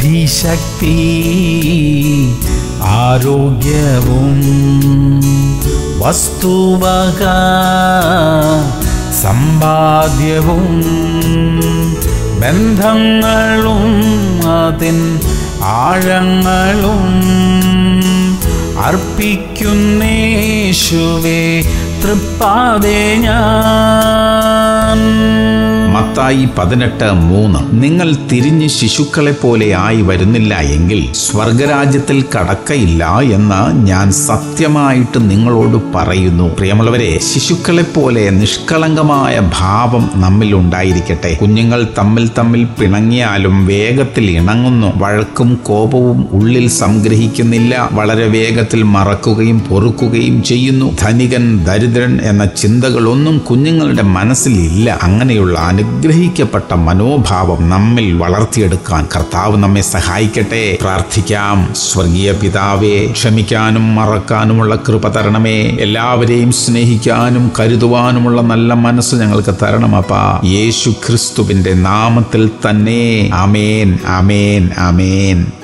ബുദ്ധിശക്തി ആരോഗ്യവും വസ്തുവക സമ്പാദ്യവും ബന്ധങ്ങളും അതിൻ ആഴങ്ങളും അർപ്പിക്കുന്നേശുവേ തൃപ്പാതെ ഞാൻ മത്തായി പതിനെട്ട് മൂന്ന് നിങ്ങൾ തിരിഞ്ഞ് ശിശുക്കളെ പോലെ ആയി വരുന്നില്ല എങ്കിൽ സ്വർഗരാജ്യത്തിൽ കടക്കയില്ല എന്ന് ഞാൻ സത്യമായിട്ട് നിങ്ങളോട് പറയുന്നു പ്രിയമുള്ളവരെ ശിശുക്കളെ പോലെ നിഷ്കളങ്കമായ ഭാവം നമ്മിൽ ഉണ്ടായിരിക്കട്ടെ കുഞ്ഞുങ്ങൾ തമ്മിൽ തമ്മിൽ പിണങ്ങിയാലും വേഗത്തിൽ ഇണങ്ങുന്നു വഴക്കും കോപവും ഉള്ളിൽ സംഗ്രഹിക്കുന്നില്ല വളരെ വേഗത്തിൽ മറക്കുകയും പൊറുക്കുകയും ചെയ്യുന്നു ധനികൻ ദരിദ്രൻ എന്ന ചിന്തകളൊന്നും കുഞ്ഞുങ്ങളുടെ മനസ്സിലില്ല അങ്ങനെയുള്ള അനുഗ്രഹിക്കപ്പെട്ട മനോഭാവം നമ്മിൽ വളർത്തിയെടുക്കാൻ കർത്താവ് നമ്മെ സഹായിക്കട്ടെ പ്രാർത്ഥിക്കാം സ്വർഗീയ പിതാവേ ക്ഷമിക്കാനും മറക്കാനുമുള്ള കൃപ തരണമേ എല്ലാവരെയും സ്നേഹിക്കാനും കരുതുവാനുമുള്ള നല്ല മനസ്സ് ഞങ്ങൾക്ക് തരണമപ്പാ യേശു ക്രിസ്തുവിന്റെ നാമത്തിൽ തന്നെ അമേൻ അമേൻ അമേൻ